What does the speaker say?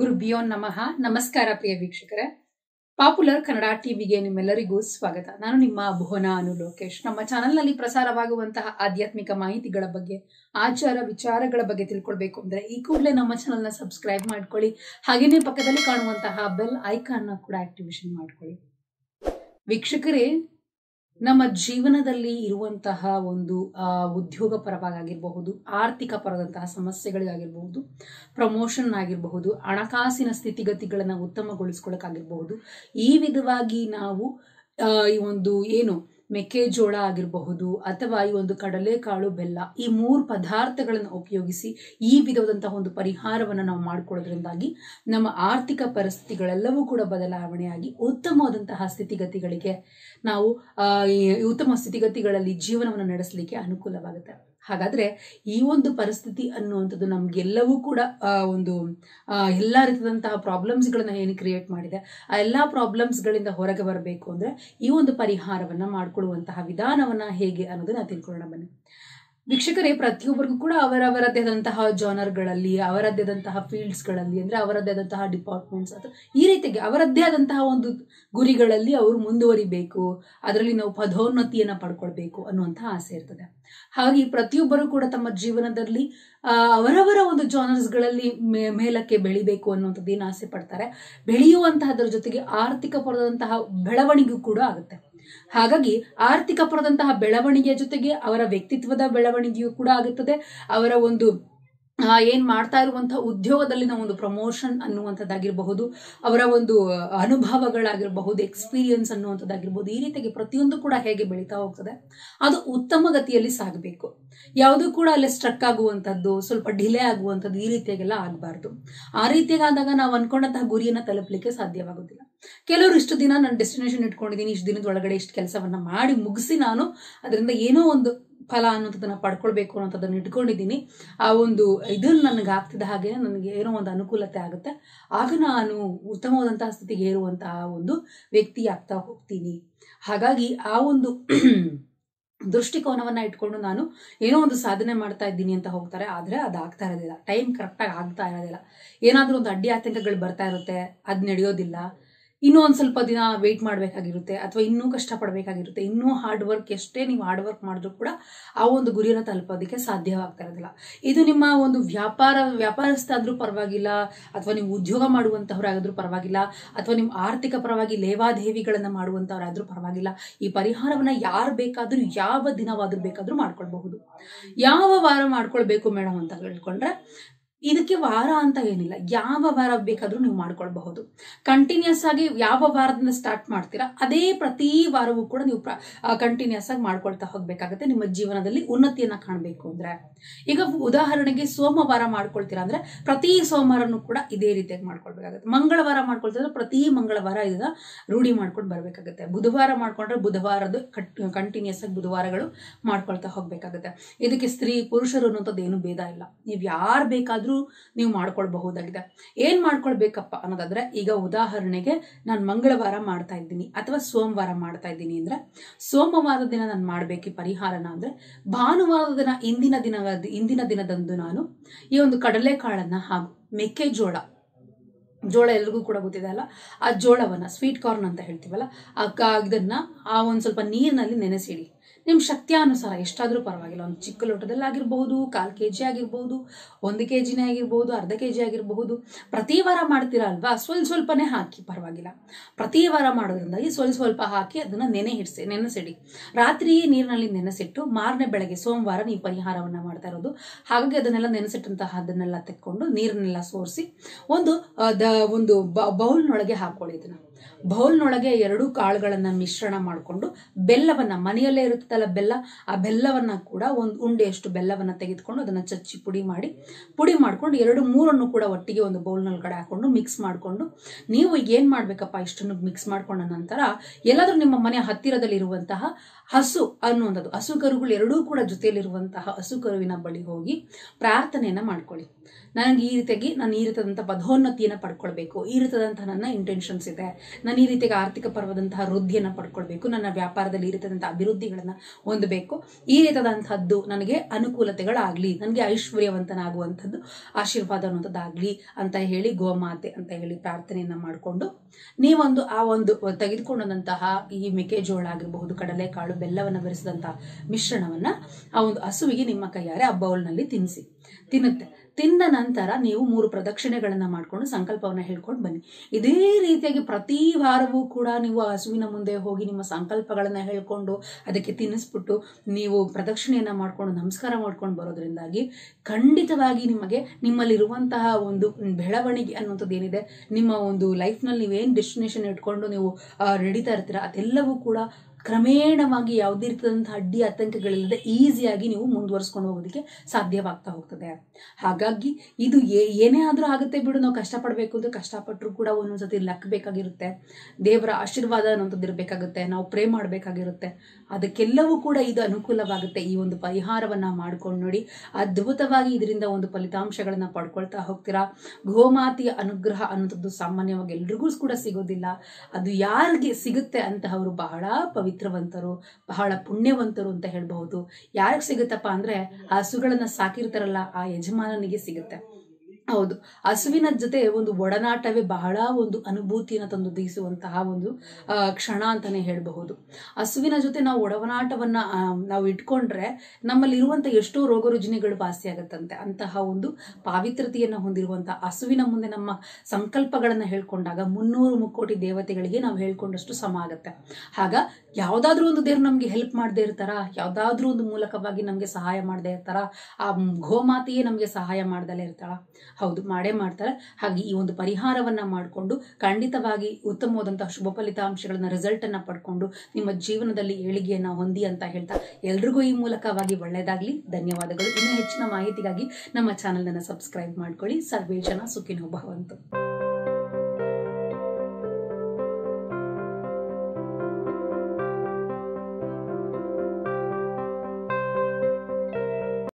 ಗುರುಭ್ಯೋ ನಮಃ ನಮಸ್ಕಾರ ಪ್ರಿಯ ವೀಕ್ಷಕರೇ ಪಾಪ್ಯುಲರ್ ಕನ್ನಡ ಟಿವಿಗೆ ನಿಮ್ಮೆಲ್ಲರಿಗೂ ಸ್ವಾಗತ ನಾನು ನಿಮ್ಮ ಭುವನ ಅನು ಲೋಕೇಶ್ ನಮ್ಮ ಚಾನೆಲ್ನಲ್ಲಿ ಪ್ರಸಾರವಾಗುವಂತಹ ಆಧ್ಯಾತ್ಮಿಕ ಮಾಹಿತಿಗಳ ಬಗ್ಗೆ ಆಚಾರ ವಿಚಾರಗಳ ಬಗ್ಗೆ ತಿಳ್ಕೊಳ್ಬೇಕು ಅಂದ್ರೆ ಈ ಕೂಡಲೇ ನಮ್ಮ ಚಾನೆಲ್ನ ಸಬ್ಸ್ಕ್ರೈಬ್ ಮಾಡ್ಕೊಳ್ಳಿ ಹಾಗೇನೇ ಪಕ್ಕದಲ್ಲಿ ಕಾಣುವಂತಹ ಬೆಲ್ ಐಕಾನ್ನ ಕೂಡ ಆಕ್ಟಿವೇಶನ್ ಮಾಡ್ಕೊಳ್ಳಿ ವೀಕ್ಷಕರೇ ನಮ್ಮ ಜೀವನದಲ್ಲಿ ಇರುವಂತಹ ಒಂದು ಆ, ಉದ್ಯೋಗ ಪರವಾಗಿರಬಹುದು ಆರ್ಥಿಕ ಪರದಂತಹ ಸಮಸ್ಯೆಗಳಿಗಾಗಿರಬಹುದು ಪ್ರಮೋಷನ್ ಆಗಿರಬಹುದು ಹಣಕಾಸಿನ ಸ್ಥಿತಿಗತಿಗಳನ್ನು ಉತ್ತಮಗೊಳಿಸ್ಕೊಳ್ಳೋಕ್ಕಾಗಿರಬಹುದು ಈ ವಿಧವಾಗಿ ನಾವು ಆ, ಈ ಒಂದು ಏನು ಮೆಕ್ಕೆಜೋಳ ಆಗಿರಬಹುದು ಅಥವಾ ಈ ಒಂದು ಕಡಲೆಕಾಳು ಬೆಲ್ಲ ಈ ಮೂರು ಪದಾರ್ಥಗಳನ್ನು ಉಪಯೋಗಿಸಿ ಈ ವಿಧವಾದಂತಹ ಒಂದು ಪರಿಹಾರವನ್ನು ನಾವು ಮಾಡಿಕೊಳ್ಳೋದ್ರಿಂದಾಗಿ ನಮ್ಮ ಆರ್ಥಿಕ ಪರಿಸ್ಥಿತಿಗಳೆಲ್ಲವೂ ಕೂಡ ಬದಲಾವಣೆಯಾಗಿ ಉತ್ತಮವಾದಂತಹ ಸ್ಥಿತಿಗತಿಗಳಿಗೆ ನಾವು ಆ, ಈ ಉತ್ತಮ ಸ್ಥಿತಿಗತಿಗಳಲ್ಲಿ ಜೀವನವನ್ನು ನಡೆಸಲಿಕ್ಕೆ ಅನುಕೂಲವಾಗುತ್ತೆ ಹಾಗಾದ್ರೆ ಈ ಒಂದು ಪರಿಸ್ಥಿತಿ ಅನ್ನುವಂಥದ್ದು ನಮ್ಗೆಲ್ಲವೂ ಕೂಡ ಆ, ಒಂದು ಆ, ಎಲ್ಲ ರೀತಿಯಾದಂತಹ ಪ್ರಾಬ್ಲಮ್ಸ್ಗಳನ್ನ ಏನು ಕ್ರಿಯೇಟ್ ಮಾಡಿದೆ ಆ ಎಲ್ಲ ಪ್ರಾಬ್ಲಮ್ಸ್ಗಳಿಂದ ಹೊರಗೆ ಬರಬೇಕು ಅಂದ್ರೆ ಈ ಒಂದು ಪರಿಹಾರವನ್ನ ಮಾಡಿಕೊಳ್ಳುವಂತಹ ವಿಧಾನವನ್ನ ಹೇಗೆ ಅನ್ನೋದನ್ನ ತಿಳ್ಕೊಳ್ಳೋಣ ಬನ್ನಿ ವೀಕ್ಷಕರೇ ಪ್ರತಿಯೊಬ್ಬರಿಗೂ ಕೂಡ ಅವರವರದ್ದೇ ಆದಂತಹ ಜಾನರ್ಗಳಲ್ಲಿ ಅವರದ್ದೇ ಆದಂತಹ ಫೀಲ್ಡ್ಸ್ಗಳಲ್ಲಿ ಅಂದ್ರೆ ಅವರದ್ದೇ ಆದಂತಹ ಡಿಪಾರ್ಟ್ಮೆಂಟ್ಸ್ ಅಥವಾ ಈ ರೀತಿಯಾಗಿ ಅವರದ್ದೇ ಆದಂತಹ ಒಂದು ಗುರಿಗಳಲ್ಲಿ ಅವರು ಮುಂದುವರಿಬೇಕು ಅದರಲ್ಲಿ ನಾವು ಪದೋನ್ನತಿಯನ್ನ ಪಡ್ಕೊಳ್ಬೇಕು ಅನ್ನುವಂತಹ ಆಸೆ ಇರ್ತದೆ ಹಾಗಾಗಿ ಪ್ರತಿಯೊಬ್ಬರು ಕೂಡ ತಮ್ಮ ಜೀವನದಲ್ಲಿ ಆ, ಅವರವರ ಒಂದು ಜಾನರ್ಸ್ಗಳಲ್ಲಿ ಮೇ- ಮೇಲಕ್ಕೆ ಬೆಳಿಬೇಕು ಅನ್ನುವಂಥದ್ದು ಏನು ಆಸೆ ಪಡ್ತಾರೆ ಬೆಳೆಯುವಂತಹದ್ರ ಜೊತೆಗೆ ಆರ್ಥಿಕ ಪರದಂತಹ ಬೆಳವಣಿಗೆ ಕೂಡ ಆಗುತ್ತೆ ಹಾಗಾಗಿ ಆರ್ಥಿಕ ಪರದಂತಹ ಬೆಳವಣಿಗೆಯ ಜೊತೆಗೆ ಅವರ ವ್ಯಕ್ತಿತ್ವದ ಬೆಳವಣಿಗೆಯೂ ಕೂಡ ಆಗುತ್ತದೆ ಅವರ ಒಂದು ಆ, ಏನ್ ಮಾಡ್ತಾ ಇರುವಂತಹ ಉದ್ಯೋಗದಲ್ಲಿನ ಒಂದು ಪ್ರಮೋಷನ್ ಅನ್ನುವಂಥದ್ದಾಗಿರಬಹುದು ಅವರ ಒಂದು ಅನುಭವಗಳಾಗಿರಬಹುದು ಎಕ್ಸ್ಪೀರಿಯನ್ಸ್ ಅನ್ನುವಂಥದ್ದಾಗಿರ್ಬಹುದು ಈ ರೀತಿಯಾಗಿ ಪ್ರತಿಯೊಂದು ಕೂಡ ಹೇಗೆ ಬೆಳೀತಾ ಹೋಗ್ತದೆ ಅದು ಉತ್ತಮ ಗತಿಯಲ್ಲಿ ಸಾಗಬೇಕು ಯಾವುದು ಕೂಡ ಅಲ್ಲಿ ಸ್ಟ್ರಕ್ ಆಗುವಂಥದ್ದು ಸ್ವಲ್ಪ ಡಿಲೇ ಆಗುವಂಥದ್ದು ಈ ರೀತಿಯಾಗೆಲ್ಲ ಆಗಬಾರ್ದು ಆ ರೀತಿಯಾಗಿ ಆದಾಗ ನಾವು ಅನ್ಕೊಂಡಂತಹ ಗುರಿಯನ್ನ ತಲುಪಲಿಕ್ಕೆ ಸಾಧ್ಯವಾಗುತ್ತಿಲ್ಲ ಕೆಲವರು ಇಷ್ಟು ದಿನ ನಾನು ಡೆಸ್ಟಿನೇಷನ್ ಇಟ್ಕೊಂಡಿದ್ದೀನಿ ಇಷ್ಟು ದಿನದ ಒಳಗಡೆ ಇಷ್ಟು ಕೆಲಸವನ್ನ ಮಾಡಿ ಮುಗಿಸಿ ನಾನು ಅದರಿಂದ ಏನೋ ಒಂದು ಫಲ ಅನ್ನೋಂಥದ್ದನ್ನ ಪಡ್ಕೊಳ್ಬೇಕು ಅನ್ನೋಂಥದ್ದನ್ನ ಇಟ್ಕೊಂಡಿದ್ದೀನಿ ಆ ಒಂದು ಇದು ನನಗೆ ಆಗ್ತಿದ್ದ ಹಾಗೆ ನನಗೆ ಏನೋ ಒಂದು ಅನುಕೂಲತೆ ಆಗುತ್ತೆ ಆಗ ನಾನು ಉತ್ತಮವಾದಂತಹ ಸ್ಥಿತಿಗೆ ಏರುವಂತಹ ಒಂದು ವ್ಯಕ್ತಿ ಆಗ್ತಾ ಹೋಗ್ತೀನಿ ಹಾಗಾಗಿ ಆ ಒಂದು ದೃಷ್ಟಿಕೋನವನ್ನ ಇಟ್ಕೊಂಡು ನಾನು ಏನೋ ಒಂದು ಸಾಧನೆ ಮಾಡ್ತಾ ಇದ್ದೀನಿ ಅಂತ ಹೋಗ್ತಾರೆ ಆದ್ರೆ ಅದು ಆಗ್ತಾ ಇರೋದಿಲ್ಲ ಟೈಮ್ ಕರೆಕ್ಟಾಗಿ ಆಗ್ತಾ ಇರೋದಿಲ್ಲ ಏನಾದ್ರೂ ಒಂದು ಅಡ್ಡಿ ಆತಂಕಗಳು ಬರ್ತಾ ಇರುತ್ತೆ ಅದ್ ನಡೆಯೋದಿಲ್ಲ ಇನ್ನೂ ಒಂದ್ ಸ್ವಲ್ಪ ದಿನ ವೆಯ್ಟ್ ಮಾಡಬೇಕಾಗಿರುತ್ತೆ ಅಥವಾ ಇನ್ನೂ ಕಷ್ಟಪಡಬೇಕಾಗಿರುತ್ತೆ ಇನ್ನೂ ಹಾರ್ಡ್ ವರ್ಕ್ ಎಷ್ಟೇ ನೀವು ಹಾರ್ಡ್ ವರ್ಕ್ ಮಾಡಿದ್ರು ಕೂಡ ಆ ಒಂದು ಗುರಿಯನ್ನು ತಲುಪೋದಕ್ಕೆ ಸಾಧ್ಯವಾಗ್ತಾ ಇರೋದಿಲ್ಲ ಇದು ನಿಮ್ಮ ಒಂದು ವ್ಯಾಪಾರ ವ್ಯಾಪಾರಸ್ಥ ಆದ್ರೂ ಪರವಾಗಿಲ್ಲ ಅಥವಾ ನೀವು ಉದ್ಯೋಗ ಮಾಡುವಂತಹವರಾದ್ರೂ ಪರವಾಗಿಲ್ಲ ಅಥವಾ ನಿಮ್ಮ ಆರ್ಥಿಕ ಪರವಾಗಿ ಲೇವಾದೇವಿಗಳನ್ನ ಮಾಡುವಂತಹವರಾದ್ರೂ ಪರವಾಗಿಲ್ಲ ಈ ಪರಿಹಾರವನ್ನ ಯಾರು ಬೇಕಾದ್ರೂ ಯಾವ ದಿನವಾದ್ರೂ ಬೇಕಾದ್ರೂ ಮಾಡ್ಕೊಳ್ಬಹುದು ಯಾವ ವಾರ ಮಾಡ್ಕೊಳ್ಬೇಕು ಮೇಡಮ್ ಅಂತ ಹೇಳ್ಕೊಂಡ್ರೆ ಇದಕ್ಕೆ ವಾರ ಅಂತ ಏನಿಲ್ಲ ಯಾವ ವಾರ ಬೇಕಾದ್ರೂ ನೀವು ಮಾಡ್ಕೊಳ್ಬಹುದು ಕಂಟಿನ್ಯೂಸ್ ಆಗಿ ಯಾವ ವಾರದಿಂದ ಸ್ಟಾರ್ಟ್ ಮಾಡ್ತೀರಾ ಅದೇ ಪ್ರತಿ ವಾರವೂ ಕೂಡ ನೀವು ಕಂಟಿನ್ಯೂಸ್ ಆಗಿ ಮಾಡ್ಕೊಳ್ತಾ ಹೋಗ್ಬೇಕಾಗತ್ತೆ ನಿಮ್ಮ ಜೀವನದಲ್ಲಿ ಉನ್ನತಿಯನ್ನ ಕಾಣಬೇಕು ಅಂದ್ರೆ ಈಗ ಉದಾಹರಣೆಗೆ ಸೋಮವಾರ ಮಾಡ್ಕೊಳ್ತೀರಾ ಅಂದ್ರೆ ಪ್ರತಿ ಸೋಮವಾರನು ಕೂಡ ಇದೇ ರೀತಿಯಾಗಿ ಮಾಡ್ಕೊಳ್ಬೇಕಾಗತ್ತೆ ಮಂಗಳವಾರ ಮಾಡ್ಕೊಳ್ತಿದ್ರೆ ಪ್ರತಿ ಮಂಗಳವಾರ ಇದನ್ನ ರೂಢಿ ಮಾಡ್ಕೊಂಡು ಬರ್ಬೇಕಾಗತ್ತೆ ಬುಧವಾರ ಮಾಡ್ಕೊಂಡ್ರೆ ಬುಧವಾರದ ಕಂಟಿನ್ಯೂಸ್ ಆಗಿ ಬುಧವಾರಗಳು ಮಾಡ್ಕೊಳ್ತಾ ಹೋಗ್ಬೇಕಾಗತ್ತೆ ಇದಕ್ಕೆ ಸ್ತ್ರೀ ಪುರುಷರು ಅನ್ನೋಂಥದ್ದು ಏನು ಭೇದ ಇಲ್ಲ ನೀವು ಯಾರು ಬೇಕಾದ್ರೂ ನೀವು ಮಾಡ್ಕೊಳ್ಬಹುದಾಗಿದೆ ಏನ್ ಮಾಡ್ಕೊಳ್ಬೇಕಪ್ಪ ಅನ್ನೋದಾದ್ರೆ ಈಗ ಉದಾಹರಣೆಗೆ ನಾನು ಮಂಗಳವಾರ ಮಾಡ್ತಾ ಇದ್ದೀನಿ ಅಥವಾ ಸೋಮವಾರ ಮಾಡ್ತಾ ಇದ್ದೀನಿ ಅಂದ್ರೆ ಸೋಮವಾರದ ದಿನ ನಾನು ಮಾಡ್ಬೇಕು ಈ ಪರಿಹಾರನ ಅಂದ್ರೆ ಭಾನುವಾರದ ದಿನ ಇಂದಿನ ದಿನ ಇಂದಿನ ದಿನದಂದು ನಾನು ಈ ಒಂದು ಕಡಲೆಕಾಳನ್ನ ಹಾಗೂ ಮೆಕ್ಕೆಜೋಳ ಜೋಳ ಎಲ್ರಿಗೂ ಕೂಡ ಗೊತ್ತಿದೆ ಅಲ್ಲ ಆ ಜೋಳವನ್ನ ಸ್ವೀಟ್ ಕಾರ್ನ್ ಅಂತ ಹೇಳ್ತೀವಲ್ಲ ಆ ಕ- ಇದನ್ನ ಆ ಒಂದ್ ಸ್ವಲ್ಪ ನೀರಿನಲ್ಲಿ ನೆನೆಸಿಡಿ ನಿಮ್ ಶಕ್ತಿಯಾನುಸಾರ ಎಷ್ಟಾದ್ರೂ ಪರವಾಗಿಲ್ಲ ಒಂದು ಚಿಕ್ಕ ಲೋಟದಲ್ಲಿ ಆಗಿರಬಹುದು ಕಾಲ್ ಕೆ ಜಿ ಆಗಿರ್ಬಹುದು ಒಂದು ಕೆ ಜಿನೇ ಆಗಿರ್ಬಹುದು ಅರ್ಧ ಕೆ ಜಿ ಆಗಿರಬಹುದು ಪ್ರತಿ ವಾರ ಮಾಡ್ತೀರಾ ಅಲ್ವಾ ಸ್ವಲ್ಪ ಸ್ವಲ್ಪನೇ ಹಾಕಿ ಪರವಾಗಿಲ್ಲ ಪ್ರತಿ ವಾರ ಮಾಡೋದ್ರಿಂದಾಗಿ ಸ್ವಲ್ಪ ಸ್ವಲ್ಪ ಹಾಕಿ ಅದನ್ನ ನೆನೆ ಹಿಡಿಸಿ ನೆನೆಸಿಡಿ ರಾತ್ರಿ ನೀರಿನಲ್ಲಿ ನೆನೆಸಿಟ್ಟು ಮಾರನೇ ಬೆಳಗ್ಗೆ ಸೋಮವಾರ ನೀವು ಪರಿಹಾರವನ್ನ ಮಾಡ್ತಾ ಇರೋದು ಹಾಗಾಗಿ ಅದನ್ನೆಲ್ಲ ನೆನೆಸಿಟ್ಟಂತಹ ಅದನ್ನೆಲ್ಲ ತೆಕ್ಕೊಂಡು ನೀರನ್ನೆಲ್ಲ ಸೋರಿಸಿ ಒಂದು ಆ, ದ- ಒಂದು ಬೌಲ್ನೊಳಗೆ ಹಾಕೊಳ್ಳಿ ಇದನ್ನ ಬೌಲ್ನೊಳಗೆ ಎರಡು ಕಾಳುಗಳನ್ನ ಮಿಶ್ರಣ ಮಾಡಿಕೊಂಡು ಬೆಲ್ಲವನ್ನ ಮನೆಯಲ್ಲೇ ಇರುತ್ತಲ್ಲ ಬೆಲ್ಲ ಆ ಬೆಲ್ಲವನ್ನ ಕೂಡ ಒಂದು ಉಂಡೆಯಷ್ಟು ಬೆಲ್ಲವನ್ನ ತೆಗೆದುಕೊಂಡು ಅದನ್ನ ಚಚ್ಚಿ ಪುಡಿ ಮಾಡಿ ಪುಡಿ ಮಾಡ್ಕೊಂಡು ಎರಡು ಮೂರನ್ನು ಕೂಡ ಒಟ್ಟಿಗೆ ಒಂದು ಬೌಲ್ನೊಳಗಡೆ ಹಾಕೊಂಡು ಮಿಕ್ಸ್ ಮಾಡಿಕೊಂಡು ನೀವು ಏನ್ ಮಾಡ್ಬೇಕಪ್ಪ ಇಷ್ಟನ್ನು ಮಿಕ್ಸ್ ಮಾಡ್ಕೊಂಡ ನಂತರ ಎಲ್ಲಾದ್ರೂ ನಿಮ್ಮ ಮನೆ ಹತ್ತಿರದಲ್ಲಿ ಇರುವಂತಹ ಹಸು ಅನ್ನುವಂಥದ್ದು ಹಸು ಕರುಗಳು ಎರಡೂ ಕೂಡ ಜೊತೆಯಲ್ಲಿರುವಂತಹ ಹಸು ಕರುವಿನ ಬಳಿ ಹೋಗಿ ಪ್ರಾರ್ಥನೆಯನ್ನ ಮಾಡ್ಕೊಳ್ಳಿ ನನಗೆ ಈ ರೀತಿಯಾಗಿ ನಾನು ಈ ರೀತಿಯಾದಂಥ ಪದೋನ್ನತಿಯನ್ನು ಪಡ್ಕೊಳ್ಬೇಕು ಈ ರೀತಿಯಾದಂತಹ ನನ್ನ ಇಂಟೆನ್ಷನ್ಸ್ ಇದೆ ನಾನು ಈ ರೀತಿಯಾಗಿ ಆರ್ಥಿಕ ಪರವಾದಂತಹ ವೃದ್ಧಿಯನ್ನು ಪಡ್ಕೊಳ್ಬೇಕು ನನ್ನ ವ್ಯಾಪಾರದಲ್ಲಿ ಈ ರೀತಿಯಾದಂತಹ ಅಭಿವೃದ್ಧಿಗಳನ್ನು ಹೊಂದಬೇಕು ಈ ರೀತಿಯಾದಂತಹದ್ದು ನನಗೆ ಅನುಕೂಲತೆಗಳಾಗಲಿ ನನಗೆ ಐಶ್ವರ್ಯವಂತನಾಗುವಂಥದ್ದು ಆಶೀರ್ವಾದ ಅನ್ನೋಂಥದ್ದಾಗಲಿ ಅಂತ ಹೇಳಿ ಗೋಮಾತೆ ಅಂತ ಹೇಳಿ ಪ್ರಾರ್ಥನೆಯನ್ನ ಮಾಡಿಕೊಂಡು ನೀವೊಂದು ಆ ಒಂದು ತೆಗೆದುಕೊಂಡಂತಹ ಈ ಮೆಕ್ಕೆಜೋಳ ಆಗಿರಬಹುದು ಕಡಲೆಕಾಳು ಬೆಲ್ಲವನ್ನು ಬೆರೆಸಿದಂತಹ ಮಿಶ್ರಣವನ್ನ ಆ ಒಂದು ಹಸುವಿಗೆ ನಿಮ್ಮ ಕೈಯಾರೆ ಆ ಬೌಲ್ನಲ್ಲಿ ತಿನ್ನಿಸಿ ತಿನ್ನುತ್ತೆ ತಿಂದ ನಂತರ ನೀವು ಮೂರು ಪ್ರದಕ್ಷಿಣೆಗಳನ್ನ ಮಾಡ್ಕೊಂಡು ಸಂಕಲ್ಪವನ್ನ ಹೇಳ್ಕೊಂಡು ಬನ್ನಿ ಇದೇ ರೀತಿಯಾಗಿ ಪ್ರತಿ ವಾರವೂ ಕೂಡ ನೀವು ಆ ಹಸುವಿನ ಮುಂದೆ ಹೋಗಿ ನಿಮ್ಮ ಸಂಕಲ್ಪಗಳನ್ನ ಹೇಳ್ಕೊಂಡು ಅದಕ್ಕೆ ತಿನ್ನಿಸ್ಬಿಟ್ಟು ನೀವು ಪ್ರದಕ್ಷಿಣೆಯನ್ನ ಮಾಡ್ಕೊಂಡು ನಮಸ್ಕಾರ ಮಾಡ್ಕೊಂಡು ಬರೋದ್ರಿಂದಾಗಿ ಖಂಡಿತವಾಗಿ ನಿಮಗೆ ನಿಮ್ಮಲ್ಲಿರುವಂತಹ ಒಂದು ಬೆಳವಣಿಗೆ ಅನ್ನುವಂಥದ್ದು ಏನಿದೆ ನಿಮ್ಮ ಒಂದು ಲೈಫ್ನಲ್ಲಿ ನೀವೇನು ಡೆಸ್ಟಿನೇಷನ್ ಇಟ್ಕೊಂಡು ನೀವು ಆ, ನಡೀತಾ ಇರ್ತೀರ ಅದೆಲ್ಲವೂ ಕೂಡ ಕ್ರಮೇಣವಾಗಿ ಯಾವುದೇ ರೀತಿಯಾದಂತಹ ಅಡ್ಡಿ ಆತಂಕಗಳಿಲ್ಲದೆ ಈಸಿಯಾಗಿ ನೀವು ಮುಂದುವರಿಸ್ಕೊಂಡು ಹೋಗೋದಕ್ಕೆ ಸಾಧ್ಯವಾಗ್ತಾ ಹೋಗ್ತದೆ ಹಾಗಾಗಿ ಇದು ಏ- ಏನೇ ಆದರೂ ಆಗುತ್ತೆ ಬಿಡು ನಾವು ಕಷ್ಟಪಡಬೇಕು ಅಂದ್ರೆ ಕಷ್ಟಪಟ್ಟರು ಕೂಡ ಒಂದೊಂದ್ಸತಿ ಲಕ್ ಬೇಕಾಗಿರುತ್ತೆ ದೇವರ ಆಶೀರ್ವಾದ ಅನ್ನೋಂಥದ್ದು ಇರಬೇಕಾಗುತ್ತೆ ನಾವು ಪ್ರೇ ಮಾಡಬೇಕಾಗಿರುತ್ತೆ ಅದಕ್ಕೆಲ್ಲವೂ ಕೂಡ ಇದು ಅನುಕೂಲವಾಗುತ್ತೆ ಈ ಒಂದು ಪರಿಹಾರವನ್ನ ಮಾಡ್ಕೊಂಡು ನೋಡಿ ಅದ್ಭುತವಾಗಿ ಇದರಿಂದ ಒಂದು ಫಲಿತಾಂಶಗಳನ್ನ ಪಡ್ಕೊಳ್ತಾ ಹೋಗ್ತೀರಾ ಗೋಮಾತೆಯ ಅನುಗ್ರಹ ಅನ್ನೋಂಥದ್ದು ಸಾಮಾನ್ಯವಾಗಿ ಎಲ್ರಿಗೂ ಕೂಡ ಸಿಗೋದಿಲ್ಲ ಅದು ಯಾರಿಗೆ ಸಿಗುತ್ತೆ ಅಂತಹವರು ಬಹಳ ಪವಿತ್ರವಂತರು ಬಹಳ ಪುಣ್ಯವಂತರು ಅಂತ ಹೇಳ್ಬಹುದು ಯಾರಿಗೆ ಸಿಗುತ್ತಪ್ಪ ಅಂದ್ರೆ ಆ ಹಸುಗಳನ್ನ ಸಾಕಿರ್ತಾರಲ್ಲ ಆ ಯಜಮಾನನಿಗೆ ಸಿಗುತ್ತೆ ಹೌದು ಹಸುವಿನ ಜೊತೆ ಒಂದು ಒಡನಾಟವೇ ಬಹಳ ಒಂದು ಅನುಭೂತಿಯನ್ನು ತಂದು ದೀಸುವಂತಹ ಒಂದು ಆ, ಕ್ಷಣ ಅಂತಾನೆ ಹೇಳಬಹುದು ಹಸುವಿನ ಜೊತೆ ನಾವು ಒಡನಾಟವನ್ನ ಆ, ನಾವು ಇಟ್ಕೊಂಡ್ರೆ ನಮ್ಮಲ್ಲಿ ಇರುವಂತ ಎಷ್ಟೋ ರೋಗ ರುಜಿನಗಳು ವಾಸಿ ಆಗತ್ತಂತೆ ಅಂತಹ ಒಂದು ಪಾವಿತ್ರತೆಯನ್ನ ಹೊಂದಿರುವಂತಹ ಹಸುವಿನ ಮುಂದೆ ನಮ್ಮ ಸಂಕಲ್ಪಗಳನ್ನ ಹೇಳ್ಕೊಂಡಾಗ ಮುನ್ನೂರು ಮುಕ್ಕೋಟಿ ದೇವತೆಗಳಿಗೆ ನಾವು ಹೇಳ್ಕೊಂಡಷ್ಟು ಸಮ ಆಗತ್ತೆ ಆಗ ಯಾವ್ದಾದ್ರೂ ಒಂದು ದೇವ್ರು ನಮ್ಗೆ ಹೆಲ್ಪ್ ಮಾಡದೇ ಇರ್ತಾರ ಯಾವ್ದಾದ್ರೂ ಒಂದು ಮೂಲಕವಾಗಿ ನಮ್ಗೆ ಸಹಾಯ ಮಾಡದೇ ಇರ್ತಾರ ಆ ಗೋಮಾತೆಯೇ ನಮ್ಗೆ ಸಹಾಯ ಮಾಡ್ದಲೇ ಇರ್ತಾಳ ಹೌದು ಮಾಡೇ ಮಾಡ್ತಾರೆ ಹಾಗೆ ಈ ಒಂದು ಪರಿಹಾರವನ್ನ ಮಾಡಿಕೊಂಡು ಖಂಡಿತವಾಗಿ ಉತ್ತಮವಾದಂತಹ ಶುಭ ಫಲಿತಾಂಶಗಳನ್ನ ರಿಸಲ್ಟ್ ಅನ್ನ ಪಡ್ಕೊಂಡು ನಿಮ್ಮ ಜೀವನದಲ್ಲಿ ಏಳಿಗೆಯನ್ನ ಹೊಂದಿ ಅಂತ ಹೇಳ್ತಾ ಎಲ್ರಿಗೂ ಈ ಮೂಲಕವಾಗಿ ಒಳ್ಳೆಯದಾಗ್ಲಿ ಧನ್ಯವಾದಗಳು ಇನ್ನು ಹೆಚ್ಚಿನ ಮಾಹಿತಿಗಾಗಿ ನಮ್ಮ ಚಾನೆಲ್ ಅನ್ನ ಸಬ್ಸ್ಕ್ರೈಬ್ ಮಾಡ್ಕೊಳ್ಳಿ ಸರ್ವೇ ಜನ ಸುಖಿನೋ ಭವಂತು